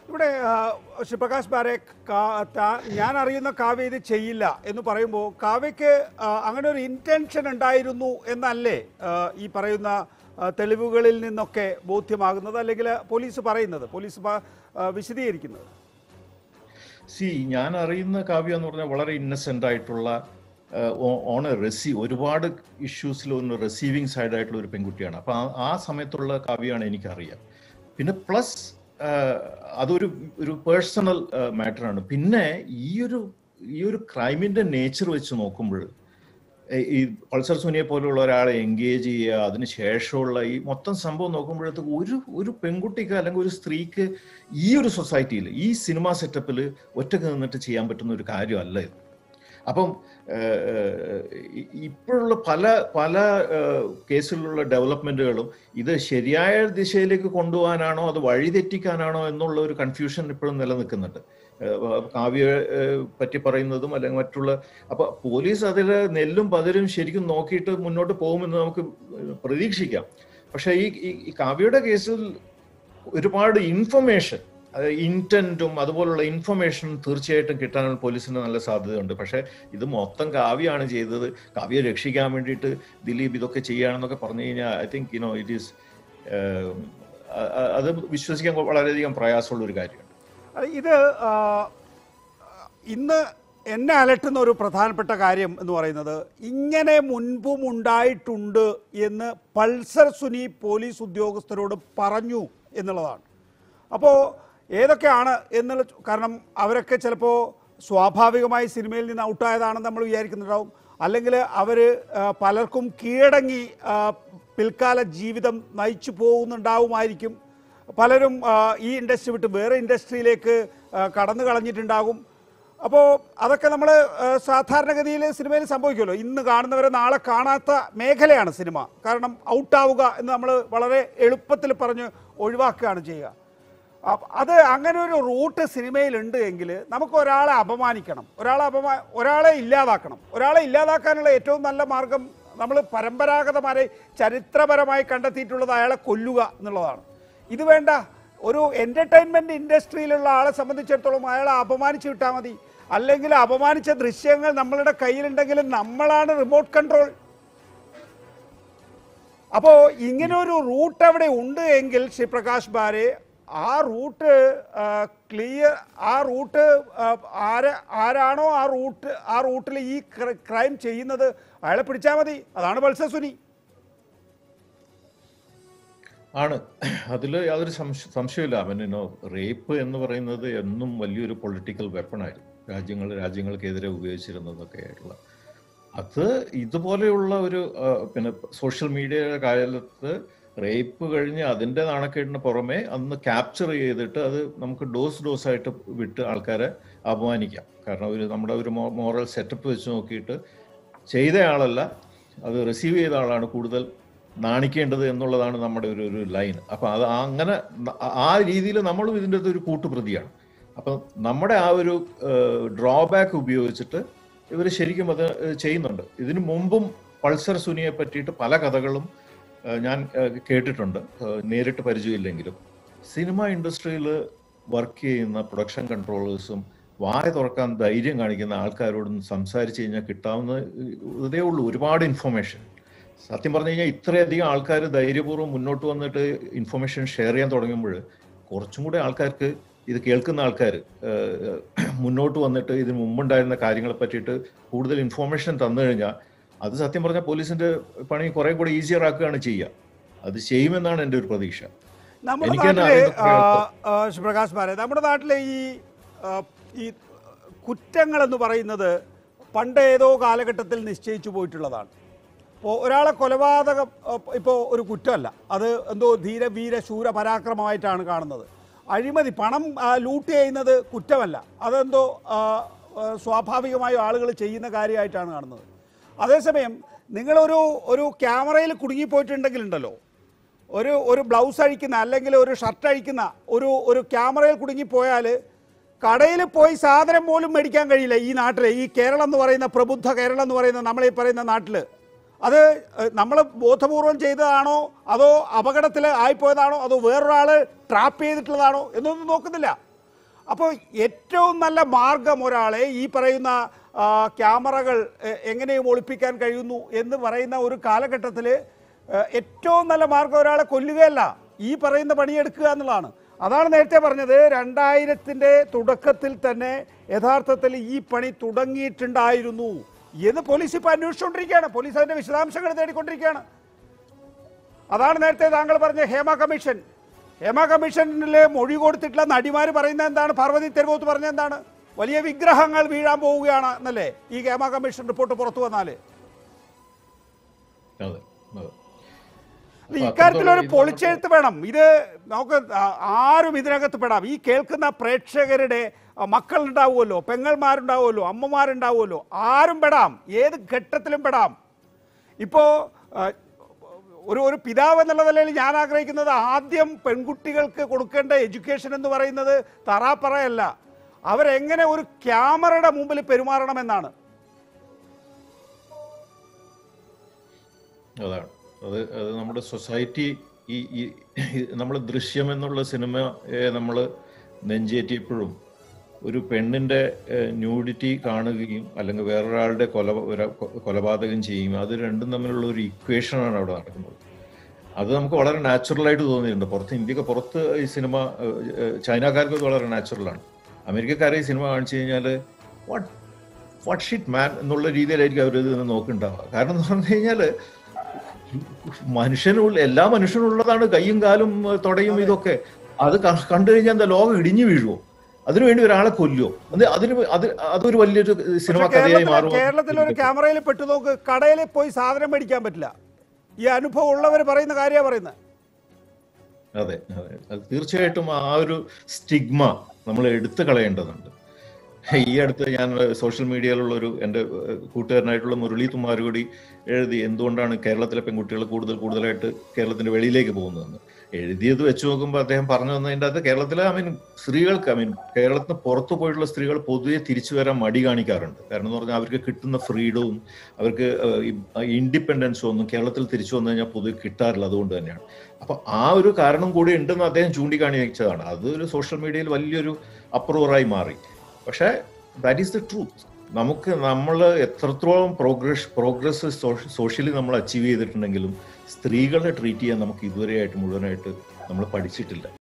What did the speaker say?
ഇവിടെ ആ, ശ്രീ പ്രകാശ് ബാരെ കാ- താ- ഞാൻ അറിയുന്ന കാവ്യ ഇത് ചെയ്യില്ല എന്ന് പറയുമ്പോൾ കാവ്യക്ക് ആ, അങ്ങനെ ഒരു ഇന്റൻഷൻ ഉണ്ടായിരുന്നു എന്നല്ലേ ആ, ഈ പറയുന്ന ആ, തെളിവുകളിൽ നിന്നൊക്കെ ബോധ്യമാകുന്നത് അല്ലെങ്കിൽ പോലീസ് പറയുന്നത് പോലീസ് പ- ആ, വിശദീകരിക്കുന്നത് സി ഞാൻ അറിയുന്ന കാവ്യ എന്ന് പറഞ്ഞാൽ വളരെ ഇന്നസെന്റ് ആയിട്ടുള്ള ഓൺ എ റെസീവ് ഒരുപാട് ഇഷ്യൂസിൽ ഒന്ന് റിസീവിങ് സൈഡ് ആയിട്ടുള്ള ഒരു പെൺകുട്ടിയാണ് അപ്പൊ ആ- ആ സമയത്തുള്ള കാവ്യയാണ് എനിക്കറിയാം പിന്നെ പ്ലസ് അതൊരു ഒരു പേഴ്സണൽ മാറ്ററാണ് പിന്നെ ഈ ഒരു ഈ ഒരു ക്രൈമിന്റെ നേച്ചർ വെച്ച് നോക്കുമ്പോൾ ഏ- ഈ പൾസർ സുനിയെ പോലുള്ള ഒരാളെ എൻഗേജ് ചെയ്യുക അതിന് ശേഷമുള്ള ഈ മൊത്തം സംഭവം നോക്കുമ്പോഴത്തേക്ക് ഒരു ഒരു പെൺകുട്ടിക്ക് അല്ലെങ്കിൽ ഒരു സ്ത്രീക്ക് ഈ ഒരു സൊസൈറ്റിയിൽ ഈ സിനിമ സെറ്റപ്പിൽ ഒറ്റക്ക് നിന്നിട്ട് ചെയ്യാൻ പറ്റുന്ന ഒരു കാര്യമല്ല ഇത് അപ്പം ഏഹ്, ഇ- ഇപ്പോഴുള്ള പല പല ഏഹ്, കേസിലുള്ള ഡെവലപ്മെന്റുകളും ഇത് ശരിയായ ദിശയിലേക്ക് കൊണ്ടുപോകാനാണോ അത് വഴിതെറ്റിക്കാനാണോ എന്നുള്ള ഒരു കൺഫ്യൂഷൻ ഇപ്പോഴും നിലനിൽക്കുന്നുണ്ട് ഏഹ്, കാവ്യ ഏഹ്, പറ്റി പറയുന്നതും അല്ലെങ്കിൽ മറ്റുള്ള അപ്പൊ പോലീസ് അതിൽ നെല്ലും പതിരും ശരിക്കും നോക്കിയിട്ട് മുന്നോട്ട് പോകുമെന്ന് നമുക്ക് പ്രതീക്ഷിക്കാം പക്ഷെ ഈ ഈ- ഈ കാവ്യയുടെ കേസിൽ ഒരുപാട് ഇൻഫർമേഷൻ ഇന്റന്റും അതുപോലുള്ള ഇൻഫർമേഷൻ തീർച്ചയായിട്ടും കിട്ടാൻ പോലീസിന് നല്ല സാധ്യതയുണ്ട് പക്ഷെ ഇത് മൊത്തം കാവ്യാണ് ചെയ്തത് കാവ്യെ രക്ഷിക്കാൻ വേണ്ടിയിട്ട് ദിലീപ് ഇതൊക്കെ ചെയ്യാണെന്നൊക്കെ പറഞ്ഞു കഴിഞ്ഞാൽ I think you know it is അത് വിശ്വസിക്കാൻ വളരെയധികം പ്രയാസമുള്ള ഒരു കാര്യമാണ് അത് ഇത് ആ, ഇന്ന് എന്നെ അലട്ടുന്ന ഒരു പ്രധാനപ്പെട്ട കാര്യം എന്ന് പറയുന്നത് ഇങ്ങനെ മുൻപും ഉണ്ടായിട്ടുണ്ട് എന്ന് പൾസർ സുനി പോലീസ് ഉദ്യോഗസ്ഥരോട് പറഞ്ഞു എന്നുള്ളതാണ് അപ്പോൾ ഏതൊക്കെയാണ് എന്നുള്ള കാരണം അവരൊക്കെ ചിലപ്പോൾ സ്വാഭാവികമായി സിനിമയിൽ നിന്ന് ഔട്ടായതാണെന്ന് നമ്മൾ വിചാരിക്കുന്നുണ്ടാവും അല്ലെങ്കിൽ അവർ പലർക്കും കീഴടങ്ങി ആ, പിൽക്കാല ജീവിതം നയിച്ചു പോകുന്നുണ്ടാവുമായിരിക്കും പലരും ആ, ഈ ഇൻഡസ്ട്രി വിട്ട് വേറെ ഇൻഡസ്ട്രിയിലേക്ക് ആ, കടന്നു കളഞ്ഞിട്ടുണ്ടാകും അപ്പോൾ അതൊക്കെ നമ്മൾ സാധാരണഗതിയിൽ സിനിമയിൽ സംഭവിക്കുമല്ലോ ഇന്ന് കാണുന്നവരെ നാളെ കാണാത്ത മേഖലയാണ് സിനിമ കാരണം ഔട്ടാവുക എന്ന് നമ്മൾ വളരെ എളുപ്പത്തിൽ പറഞ്ഞ് ഒഴിവാക്കുകയാണ് ചെയ്യുക അപ്പ- അത് അങ്ങനെ ഒരു റൂട്ട് സിനിമയിലുണ്ട് എങ്കിൽ നമുക്ക് ഒരാളെ അപമാനിക്കണം ഒരാളെ അപമാ ഒരാളെ ഇല്ലാതാക്കണം ഒരാളെ ഇല്ലാതാക്കാനുള്ള ഏറ്റവും നല്ല മാർഗം നമ്മൾ പരമ്പരാഗതമായി ചരിത്രപരമായി കണ്ടെത്തിയിട്ടുള്ളത് അയാളെ കൊല്ലുക എന്നുള്ളതാണ് ഇത് വേണ്ട ഒരു എൻ്റർടൈൻമെൻറ്റ് ഇൻഡസ്ട്രിയിലുള്ള ആളെ സംബന്ധിച്ചിടത്തോളം അയാളെ അപമാനിച്ച് വിട്ടാൽ മതി അല്ലെങ്കിൽ അപമാനിച്ച ദൃശ്യങ്ങൾ നമ്മളുടെ കയ്യിലുണ്ടെങ്കിൽ നമ്മളാണ് റിമോട്ട് കൺട്രോൾ അപ്പോൾ ഇങ്ങനെ ഒരു റൂട്ട് അവിടെ ഉണ്ട് എങ്കിൽ ശ്രീ പ്രകാശ് ബാരെ ആ റൂട്ട് ക്ലിയർ ആ റൂട്ട് ആര ആരാണോ ആ റൂട്ട് ആ റൂട്ടിൽ ഈ ക്രൈം ചെയ്യുന്നത് അയാളെ പിടിച്ചാൽ മതി അതാണ് പൾസർ സുനി ആണ് അതിൽ യാതൊരു സംശ സംശയമില്ല അവനോ റേപ്പ് എന്ന് പറയുന്നത് എന്നും വലിയൊരു പൊളിറ്റിക്കൽ വെപ്പണായിരുന്നു രാജ്യങ്ങൾ രാജ്യങ്ങൾക്കെതിരെ ഉപയോഗിച്ചിരുന്നതൊക്കെ ആയിട്ടുള്ള അത് ഇതുപോലെയുള്ള ഒരു ആ, പിന്നെ സോഷ്യൽ മീഡിയയുടെ കാലത്ത് റേപ്പ് കഴിഞ്ഞ് അതിൻ്റെ നാണക്കേടിന് പുറമെ അന്ന് ക്യാപ്ചർ ചെയ്തിട്ട് അത് നമുക്ക് ഡോസ് ഡോസ് ആയിട്ട് വിട്ട് ആൾക്കാരെ അപമാനിക്കാം കാരണം ഒരു നമ്മുടെ ഒരു മോറൽ സെറ്റപ്പ് വെച്ച് നോക്കിയിട്ട് ചെയ്ത ആളല്ല അത് റിസീവ് ചെയ്ത ആളാണ് കൂടുതൽ നാണിക്കേണ്ടത് എന്നുള്ളതാണ് നമ്മുടെ ഒരു ഒരു ലൈൻ അപ്പൊ അത് അങ്ങനെ ന- ആ രീതിയിൽ നമ്മളും ഇതിൻ്റെ അകത്ത് ഒരു കൂട്ടുപ്രതിയാണ് അപ്പം നമ്മുടെ ആ ഒരു ഡ്രോബാക്ക് ഉപയോഗിച്ചിട്ട് ഇവർ ശരിക്കും അത് ഏഹ്, ചെയ്യുന്നുണ്ട് ഇതിനു മുമ്പും പൾസർ സുനിയെ പറ്റിയിട്ട് പല കഥകളും ഏഹ്, ഞാൻ ഏഹ്, കേട്ടിട്ടുണ്ട് ഏഹ്, നേരിട്ട് പരിചയമില്ലെങ്കിലും സിനിമ ഇൻഡസ്ട്രിയിൽ വർക്ക് ചെയ്യുന്ന പ്രൊഡക്ഷൻ കൺട്രോളേഴ്സും വായ തുറക്കാൻ ധൈര്യം കാണിക്കുന്ന ആൾക്കാരോടൊന്നും സംസാരിച്ച് കഴിഞ്ഞാൽ കിട്ടാവുന്ന ഇതേ ഉള്ളൂ ഒരുപാട് ഇൻഫർമേഷൻ സത്യം പറഞ്ഞു കഴിഞ്ഞാൽ ഇത്രയധികം ആൾക്കാർ ധൈര്യപൂർവ്വം മുന്നോട്ട് വന്നിട്ട് ഇൻഫർമേഷൻ ഷെയർ ചെയ്യാൻ തുടങ്ങുമ്പോൾ കുറച്ചും കൂടെ ആൾക്കാർക്ക് ഇത് കേൾക്കുന്ന ആൾക്കാർ മുന്നോട്ട് വന്നിട്ട് ഇതിന് മുമ്പുണ്ടായിരുന്ന കാര്യങ്ങളെ പറ്റിയിട്ട് കൂടുതൽ ഇൻഫർമേഷൻ തന്നു കഴിഞ്ഞാൽ അത് സത്യം പറഞ്ഞാൽ പോലീസിന്റെ പണി കുറെ കൂടെ ഈസിയർ ആക്കുകയാണ് ചെയ്യുക അത് ചെയ്യുമെന്നാണ് എൻ്റെ ഒരു പ്രതീക്ഷ നമ്മുടെ എനിക്ക് തന്നെ നാട്ടിലെ അറിയുന്ന കുറേ ആ, ആ, ശിവപ്രകാശ് മാരെ നമ്മുടെ നാട്ടിലെ ഈ ആ, ഈ കുറ്റങ്ങൾ എന്ന് പറയുന്നത് പണ്ട് ഏതോ കാലഘട്ടത്തിൽ നിശ്ചയിച്ചു പോയിട്ടുള്ളതാണ് ഇപ്പോൾ ഒരാളെ കൊലപാതകം ഇപ്പോൾ ഒരു കുറ്റമല്ല അത് എന്തോ ധീര വീര ശൂര പരാക്രമമായിട്ടാണ് കാണുന്നത് അഴിമതി പണം ആ, ലൂട്ട് ചെയ്യുന്നത് കുറ്റമല്ല അതെന്തോ ആ, ആ, സ്വാഭാവികമായും ആളുകൾ ചെയ്യുന്ന കാര്യമായിട്ടാണ് കാണുന്നത് അതേസമയം നിങ്ങളൊരു ഒരു ക്യാമറയിൽ കുടുങ്ങിപ്പോയിട്ടുണ്ടെങ്കിലുണ്ടല്ലോ ഒരു ഒരു ബ്ലൗസ് അഴിക്കുന്ന അല്ലെങ്കിൽ ഒരു ഷർട്ട് അഴിക്കുന്ന ഒരു ഒരു ക്യാമറയിൽ കുടുങ്ങിപ്പോയാൽ കടയിൽ പോയി സാധനം പോലും മേടിക്കാൻ കഴിയില്ല ഈ നാട്ടിൽ ഈ കേരളം എന്ന് പറയുന്ന പ്രബുദ്ധ കേരളം എന്ന് പറയുന്ന നമ്മളീ പറയുന്ന നാട്ടിൽ അത് നമ്മൾ ബോധപൂർവം ചെയ്തതാണോ അതോ അപകടത്തിൽ ആയിപ്പോയതാണോ അതോ വേറൊരാൾ ട്രാപ്പ് ചെയ്തിട്ടുള്ളതാണോ എന്നൊന്നും നോക്കുന്നില്ല അപ്പോൾ ഏറ്റവും നല്ല മാർഗം ഒരാളെ ഈ പറയുന്ന ആ, ക്യാമറകൾ എ- എങ്ങനെയും ഒളിപ്പിക്കാൻ കഴിയുന്നു എന്ന് പറയുന്ന ഒരു കാലഘട്ടത്തിൽ ഏറ്റവും നല്ല മാർഗം ഒരാളെ കൊല്ലുകയല്ല ഈ പറയുന്ന പണിയെടുക്കുക എന്നുള്ളതാണ് അതാണ് നേരത്തെ പറഞ്ഞത് രണ്ടായിരത്തിൻ്റെ തുടക്കത്തിൽ തന്നെ യഥാർത്ഥത്തിൽ ഈ പണി തുടങ്ങിയിട്ടുണ്ടായിരുന്നു എന്ന് പോലീസ് ഇപ്പോൾ അന്വേഷിച്ചുകൊണ്ടിരിക്കുകയാണ് പോലീസ് അതിൻ്റെ വിശദാംശങ്ങൾ തേടിക്കൊണ്ടിരിക്കുകയാണ് അതാണ് നേരത്തെ താങ്കൾ പറഞ്ഞ ഹേമ കമ്മീഷൻ ഹേമ കമ്മീഷനിൽ മൊഴി കൊടുത്തിട്ടുള്ള നടിമാർ പറയുന്നത് എന്താണ് പാർവതി തെരുവോത്ത് പറഞ്ഞ എന്താണ് വലിയ വിഗ്രഹങ്ങൾ വീഴാൻ പോവുകയാണ് എന്നല്ലേ ഈ ഹേമ കമ്മീഷൻ റിപ്പോർട്ട് പുറത്തു വന്നാൽ അതെ അതെ അല്ല, ഇക്കാര്യത്തിൽ ഒരു പൊളിച്ചെഴുത്ത് വേണം ഇത് നമുക്ക് ആ- ആരും ഇതിനകത്ത് പെടാം ഈ കേൾക്കുന്ന പ്രേക്ഷകരുടെ ആ, മക്കളുണ്ടാവുമല്ലോ പെങ്ങന്മാരുണ്ടാവുമല്ലോ അമ്മമാരുണ്ടാവുമല്ലോ ആരും പെടാം ഏത് ഘട്ടത്തിലും പെടാം ഇപ്പോൾ ഒരു ഒരു പിതാവ് എന്നുള്ള നിലയിൽ ഞാൻ ആഗ്രഹിക്കുന്നത് ആദ്യം പെൺകുട്ടികൾക്ക് കൊടുക്കേണ്ട എഡ്യൂക്കേഷൻ എന്ന് പറയുന്നത് തറാപ്പറയല്ല അവരെങ്ങനെ ഒരു ക്യാമറയുടെ മുമ്പിൽ പെരുമാറണമെന്നാണ് അതാണ് അത് അത് നമ്മുടെ സൊസൈറ്റി ഈ ഈ നമ്മൾ ദൃശ്യം എന്നുള്ള സിനിമയെ നമ്മൾ നെഞ്ചേറ്റിയപ്പോഴും ഒരു പെണ്ണിന്റെ ന്യൂഡിറ്റി കാണുകയും അല്ലെങ്കിൽ വേറൊരാളുടെ കൊല ഒരു- കൊലപാതകം ചെയ്യും അത് രണ്ടും തമ്മിലുള്ള ഒരു ഇക്വേഷനാണ് അവിടെ നടക്കുന്നത് അത് നമുക്ക് വളരെ നാച്ചുറലായിട്ട് തോന്നിയിട്ടുണ്ട് പുറത്ത് ഇന്ത്യക്ക് പുറത്ത് ഈ സിനിമ ഏഹ്, ഏഹ്, ചൈനക്കാർക്ക് ഇത് വളരെ നാച്ചുറലാണ് അമേരിക്കക്കാരെ ഈ സിനിമ കാണിച്ചു കഴിഞ്ഞാൽ വാട്ട് വാട്ട് ഷിറ്റ് മാൻ എന്നുള്ള രീതിയിലായിരിക്കും അവർ ഇത് നോക്കുന്നുണ്ടാവുക കാരണം എന്ന് പറഞ്ഞു കഴിഞ്ഞാൽ മനുഷ്യനുള്ള എല്ലാ മനുഷ്യനുള്ളതാണ് കൈയും കാലും ഏഹ്, തുടയും ഇതൊക്കെ അത് ക- കണ്ടു കഴിഞ്ഞാൽ എന്താ ലോകം ഇടിഞ്ഞു വീഴുവോ അതിനുവേണ്ടി ഒരാളെ കൊല്ലുവോ അത് അതിന് അത് അതൊരു വലിയൊരു സിനിമ പക്ഷേ കഥയായി കേരളത്തിൽ മാറുമോ കേരളത്തിൽ ഒരു ക്യാമറയിൽ പെട്ടു നോക്ക് കടയിൽ പോയി സാധനം മേടിക്കാൻ പറ്റില്ല ഈ അനുഭവം ഉള്ളവർ പറയുന്ന കാര്യമാണ് പറയുന്നത് അതെ അതെ അത് തീർച്ചയായിട്ടും ആ ഒരു സ്റ്റിഗ്മ നമ്മൾ എടുത്തു കളയേണ്ടതുണ്ട് ഈ അടുത്ത് ഞാൻ സോഷ്യൽ മീഡിയയിലുള്ള ഒരു എൻ്റെ ഏഹ്, കൂട്ടുകാരനായിട്ടുള്ള മുരളി തുമ്മാരുകൂടി എഴുതി എന്തുകൊണ്ടാണ് കേരളത്തിലെ പെൺകുട്ടികൾ കൂടുതൽ കൂടുതലായിട്ട് കേരളത്തിന്റെ വെളിയിലേക്ക് പോകുന്നതെന്ന് എഴുതിയത് വെച്ച് നോക്കുമ്പോൾ അദ്ദേഹം പറഞ്ഞു വന്നതിൻ്റെ അകത്ത് കേരളത്തിലെ ഐ മീൻ സ്ത്രീകൾക്ക് ഐ മീൻ കേരളത്തിന് പുറത്തു പോയിട്ടുള്ള സ്ത്രീകൾ പൊതുവെ തിരിച്ചു വരാൻ മടി കാണിക്കാറുണ്ട് കാരണം എന്ന് പറഞ്ഞാൽ അവർക്ക് കിട്ടുന്ന ഫ്രീഡവും അവർക്ക് ഇൻഡിപെൻഡൻസും ഒന്നും കേരളത്തിൽ തിരിച്ചു വന്നു കഴിഞ്ഞാൽ പൊതുവെ കിട്ടാറില്ല അതുകൊണ്ട് തന്നെയാണ് അപ്പൊ ആ ഒരു കാരണം കൂടി ഉണ്ടെന്ന് അദ്ദേഹം ചൂണ്ടിക്കാണിച്ചതാണ് അത് ഒരു സോഷ്യൽ മീഡിയയിൽ വലിയൊരു അപ്രൂവറായി മാറി പക്ഷേ ദാറ്റ് ഈസ് ദ ട്രൂത്ത് നമുക്ക് നമ്മൾ എത്രത്തോളം പ്രോഗ്രസ് പ്രോഗ്രസ് സോഷ്യലി നമ്മൾ അച്ചീവ് ചെയ്തിട്ടുണ്ടെങ്കിലും സ്ത്രീകളെ ട്രീറ്റ് ചെയ്യാൻ നമുക്ക് ഇതുവരെയായിട്ട് മുഴുവനായിട്ട് നമ്മൾ പഠിച്ചിട്ടില്ല